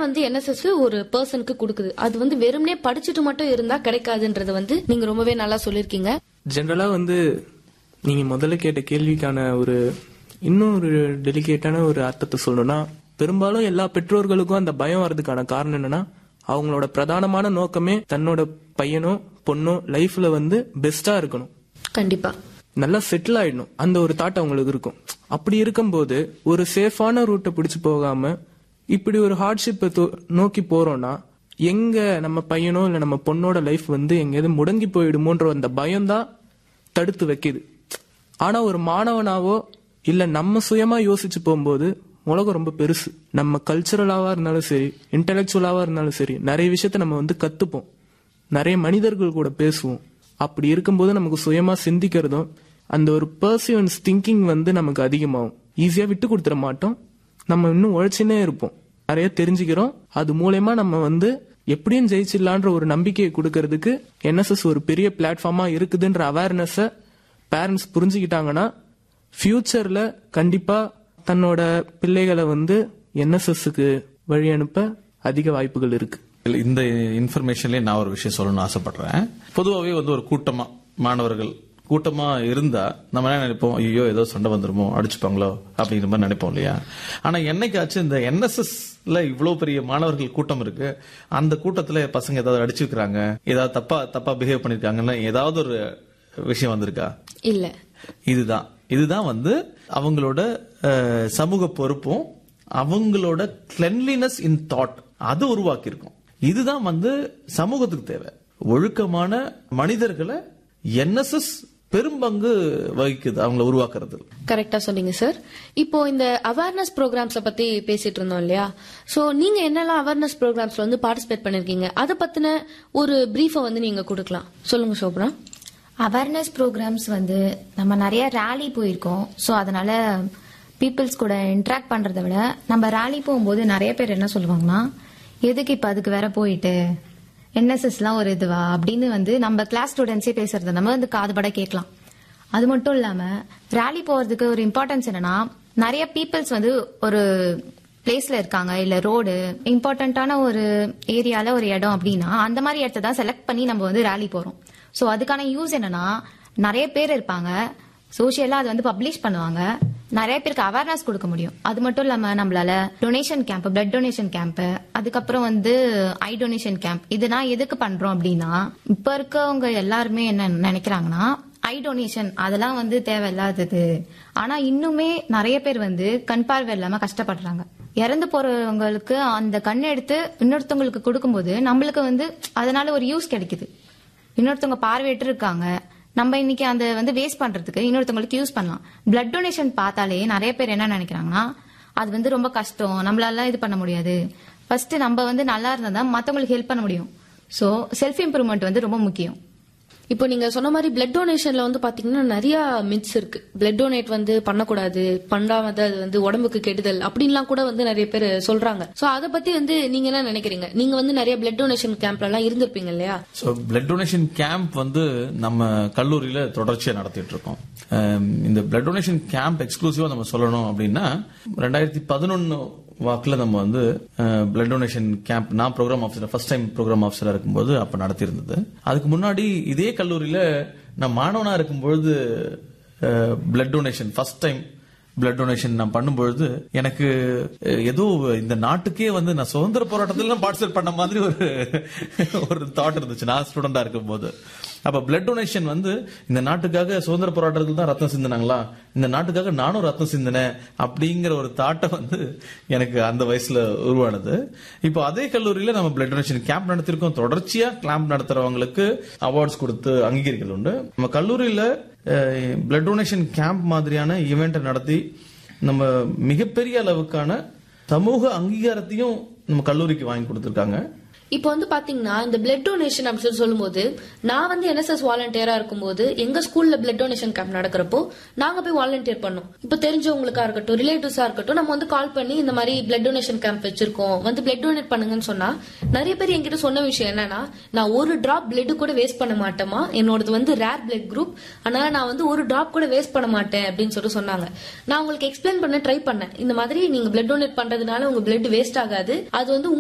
வந்து என்எஸ்எஸ் ஒரு பர்சனுக்கு கொடுக்குது அது வந்து வெறுமனே படிச்சுட்டு மட்டும் இருந்தா கிடைக்காதுன்றது வந்து நீங்க ரொம்பவே நல்லா சொல்லிருக்கீங்க ஜென்ரலா வந்து நீங்க முதல்ல கேட்ட கேள்விக்கான ஒரு இன்னும் ஒரு டெலிகேட்டான ஒரு அர்த்தத்தை சொல்லணும்னா பெரும்பாலும் எல்லா பெற்றோர்களுக்கும் அந்த பயம் வர்றதுக்கான காரணம் என்னன்னா அவங்களோட பிரதானமான நோக்கமே தன்னோட பையனோ பொண்ணோ லைஃப்ல வந்து பெஸ்டா இருக்கணும் கண்டிப்பா நல்லா செட்டில் ஆயிடணும் அந்த ஒரு தாட் அவங்களுக்கு இருக்கும் அப்படி இருக்கும்போது ஒரு சேஃபான ரூட்டை பிடிச்சு போகாம இப்படி ஒரு ஹார்ட்ஷிப்பை நோக்கி போறோம்னா எங்க நம்ம பையனோ இல்ல நம்ம பொண்ணோட லைஃப் வந்து எங்கேயாவது முடங்கி போயிடுமோன்ற அந்த பயம்தான் தடுத்து வைக்குது ஆனா ஒரு மாணவனாவோ இல்ல நம்ம சுயமா யோசிச்சு போகும்போது உலகம் ரொம்ப பெருசு நம்ம கல்ச்சுரலாவா இருந்தாலும் சரி இன்டெலெக்சுவலாவா இருந்தாலும் சரி நிறைய விஷயத்த நம்ம வந்து கத்துப்போம் நிறைய மனிதர்கள் கூட பேசுவோம் அப்படி இருக்கும்போது நமக்கு சுயமா சிந்திக்கிறதும் அந்த ஒரு பர்சிவன்ஸ் திங்கிங் வந்து நமக்கு அதிகமாகும் ஈஸியா விட்டு கொடுத்துட மாட்டோம் நம்ம இன்னும் உழைச்சுனே இருப்போம் நிறைய தெரிஞ்சுக்கிறோம் அது மூலயமா நம்ம வந்து எப்படியும் ஜெயிச்சிடலான்ற ஒரு நம்பிக்கையை கொடுக்கறதுக்கு என்எஸ்எஸ் ஒரு பெரிய பிளாட்ஃபார்மா இருக்குதுன்ற அவேர்னஸ பேரண்ட்ஸ் புரிஞ்சுக்கிட்டாங்கன்னா ஃபியூச்சர்ல கண்டிப்பா தன்னோட பிள்ளைகளை வந்து என்எஸ்எஸ்க்கு வழி அனுப்ப அதிக வாய்ப்புகள் இருக்கு இல்ல, இந்த இன்ஃபர்மேஷன்லயே நான் ஒரு விஷயம் சொல்லணும்னு ஆசைப்படுறேன் பொதுவாகவே வந்து ஒரு கூட்டமா மாணவர்கள் கூட்டமா இருந்தா நம்ம என்ன நினைப்போம் ஐயோ ஏதோ சண்டை வந்துருமோ அடிச்சுப்பாங்களோ அப்படிங்கிற மாதிரி நினைப்போம் இல்லையா ஆனா என்னைக்காச்சும் இந்த என்எஸ்எஸ்ல இவ்வளவு பெரிய மாணவர்கள் கூட்டம் இருக்கு அந்த கூட்டத்துல பசங்க ஏதாவது அடிச்சிருக்காங்க ஏதாவது தப்பா தப்பா பிஹேவ் பண்ணிருக்காங்கன்னு ஏதாவது ஒரு விஷயம் வந்திருக்கா இல்ல இதுதான் இதுதான் வந்து அவங்களோட அஹ், சமூக பொறுப்பும் அவங்களோட கிளென்லினஸ் இன் தாட் அது உருவாக்கி இருக்கும் இதுதான் வந்து சமூகத்துக்கு தேவை ஒழுக்கமான மனிதர்களை என்எஸ்எஸ் பெரும்பங்கு வகிக்குது அவங்கள உருவாக்குறது கரெக்டா சொன்னீங்க சார் இப்போ இந்த அவேர்னஸ் ப்ரோக்ராம்ஸ பத்தி பேசிட்டு இருந்தோம் இல்லையா சோ நீங்க என்னெல்லாம் அவேர்னஸ் ப்ரோக்ராம்ஸ்ல வந்து பார்ட்டிசிபேட் பண்ணிருக்கீங்க அதை பத்தின ஒரு பிரீஃபை வந்து நீங்க கொடுக்கலாம் சொல்லுங்க சோப்ரா அவேர்னஸ் ப்ரோக்ராம்ஸ் வந்து நம்ம நிறைய ரேலி போயிருக்கோம் ஸோ அதனால பீப்புள்ஸ் கூட இன்ட்ராக்ட் பண்றதை விட நம்ம ரேலி போகும்போது நிறைய பேர் என்ன சொல்லுவாங்கன்னா எதுக்கு இப்ப அதுக்கு வேற போயிட்டு என்எஸ்எஸ்லாம் ஒரு இதுவா அப்படின்னு வந்து நம்ம கிளாஸ் ஸ்டூடெண்ட்ஸே பேசுறத நம்ம வந்து காதுபட கேட்கலாம் அது மட்டும் இல்லாம ரேலி போறதுக்கு ஒரு இம்பார்ட்டன்ஸ் என்னன்னா நிறைய பீப்புள்ஸ் வந்து ஒரு பிளேஸ்ல இருக்காங்க இல்ல ரோடு இம்பார்ட்டன்டான ஒரு ஏரியால ஒரு இடம் அப்படின்னா அந்த மாதிரி இடத்த தான் செலக்ட் பண்ணி நம்ம வந்து ரேலி போறோம் சோ அதுக்கான யூஸ் என்னன்னா நிறைய பேர் இருப்பாங்க சோஷியலா அது வந்து பப்ளிஷ் பண்ணுவாங்க நிறைய பேருக்கு அவேர்னஸ் கொடுக்க முடியும் அது மட்டும் இல்லாம நம்மளால donation camp blood donation camp அதுக்கப்புறம் வந்து ஐ டொனேஷன் கேம்ப் இதெல்லாம் எதுக்கு பண்றோம் அப்படின்னா இப்ப இருக்கவங்க எல்லாருமே என்ன நினைக்கிறாங்கன்னா ஐ டொனேஷன் அதெல்லாம் வந்து தேவையில்லாதது ஆனா இன்னுமே நிறைய பேர் வந்து கண் பார்வை இல்லாம கஷ்டப்படுறாங்க இறந்து போறவங்களுக்கு அந்த கண் எடுத்து இன்னொருத்தவங்களுக்கு கொடுக்கும்போது நம்மளுக்கு வந்து அதனால ஒரு யூஸ் கிடைக்குது இன்னொருத்தவங்க பார்வையிட்டு இருக்காங்க நம்ம இன்னைக்கு அந்த வந்து வேஸ்ட் பண்றதுக்கு இன்னொருத்தவங்களுக்கு யூஸ் பண்ணலாம் பிளட் டொனேஷன் பார்த்தாலே நிறைய பேர் என்ன நினைக்கிறாங்கன்னா அது வந்து ரொம்ப கஷ்டம் நம்மளால இது பண்ண முடியாது ஃபர்ஸ்ட் நம்ம வந்து நல்லா இருந்தா தான் மத்தவங்களுக்கு ஹெல்ப் பண்ண முடியும் சோ செல்ஃப் இம்ப்ரூவ்மெண்ட் வந்து ரொம்ப முக்கியம் இப்போ நீங்க சொன்ன மாதிரி பிளட் டொனேஷன்ல வந்து பாத்தீங்கன்னா நிறைய மித்ஸ் இருக்கு பிளட் டொனேட் வந்து பண்ணக்கூடாது பண்ணாமத அது வந்து உடம்புக்கு கெடுதல் அப்படின்லாம் கூட வந்து நிறைய பேர் சொல்றாங்க சோ அத பத்தி வந்து நீங்க என்ன நினைக்கிறீங்க நீங்க வந்து நிறைய பிளட் டொனேஷன் கேம்ப்ல எல்லாம் இருந்திருப்பீங்க இல்லையா ஸோ பிளட் டொனேஷன் கேம்ப் வந்து நம்ம கல்லூரியில தொடர்ச்சியா நடத்திட்டு இருக்கோம் அம், இந்த பிளட் டொனேஷன் கேம்ப் எக்ஸ்க்ளூசிவா நம்ம சொல்லணும் அப்படின்னா ரெண்டாயிரத்தி பதினொன்னு வாக்குல நம்ம வந்து பிளட் டொனேஷன் கேம்ப் நான் program officer first time program ஆஃபீஸரா இருக்கும்போது அப்ப நடத்தியிருந்தது அதுக்கு முன்னாடி இதே கல்லூரியில நான் மாணவனா இருக்கும்பொழுது blood donation first time blood donation நான் பண்ணும்பொழுது எனக்கு அஹ், ஏதோ இந்த நாட்டுக்கே வந்து நான் சுதந்திர போராட்டத்துல பார்ட்டிசிபேட் பண்ண மாதிரி ஒரு ஒரு தாட் இருந்துச்சு நான் ஸ்டூடெண்டா இருக்கும்போது அப்ப பிளட் டொனேஷன் வந்து இந்த நாட்டுக்காக சுதந்திர போராட்டத்தில் தான் ரத்தம் சிந்தினாங்களா இந்த நாட்டுக்காக நானும் ரத்தம் சிந்தினேன் அப்படிங்கிற ஒரு தாட்டை வந்து எனக்கு அந்த வயசுல உருவானது இப்போ அதே கல்லூரியில நம்ம பிளட் டொனேஷன் கேம்ப் நடத்திருக்கோம் தொடர்ச்சியா கேம்ப் நடத்துறவங்களுக்கு அவார்ட்ஸ் கொடுத்து அங்கீகரிக்கல் உண்டு நம்ம கல்லூரியில பிளட் டொனேஷன் கேம்ப் மாதிரியான ஈவெண்ட்டை நடத்தி நம்ம மிகப்பெரிய அளவுக்கான சமூக அங்கீகாரத்தையும் நம்ம கல்லூரிக்கு வாங்கி கொடுத்துருக்காங்க இப்போ வந்து பாத்தீங்கன்னா இந்த பிளட் டொனேஷன் அப்படின்னு சொல்லி சொல்லும்போது நான் வந்து என்எஸ்எஸ் வாலண்டியரா இருக்கும்போது எங்க ஸ்கூல்ல பிளட் டொனேஷன் கேம்ப் நடக்கிறப்போ நாங்க போய் வாலண்டியர் பண்ணோம் இப்போ தெரிஞ்சவங்களுக்கா இருக்கட்டும் ரிலேட்டிவ்ஸா இருக்கட்டும் நம்ம வந்து கால் பண்ணி இந்த மாதிரி பிளட் டொனேஷன் கேம்ப் வச்சிருக்கோம் வந்து பிளட் டொனேட் பண்ணுங்கன்னு சொன்னா நிறைய பேர் என்கிட்ட சொன்ன விஷயம் என்னன்னா நான் ஒரு டிராப் பிளட் கூட வேஸ்ட் பண்ண மாட்டேமா என்னோடது வந்து ரேர் பிளட் குரூப் அதனால நான் வந்து ஒரு டிராப் கூட வேஸ்ட் பண்ண மாட்டேன் அப்படின்னு சொல்லிட்டு சொன்னாங்க நான் உங்களுக்கு எக்ஸ்பிளைன் பண்ண ட்ரை பண்ணேன் இந்த மாதிரி நீங்க பிளட் டொனேட் பண்றதுனால உங்க பிளட் வேஸ்ட் ஆகாது அது வந்து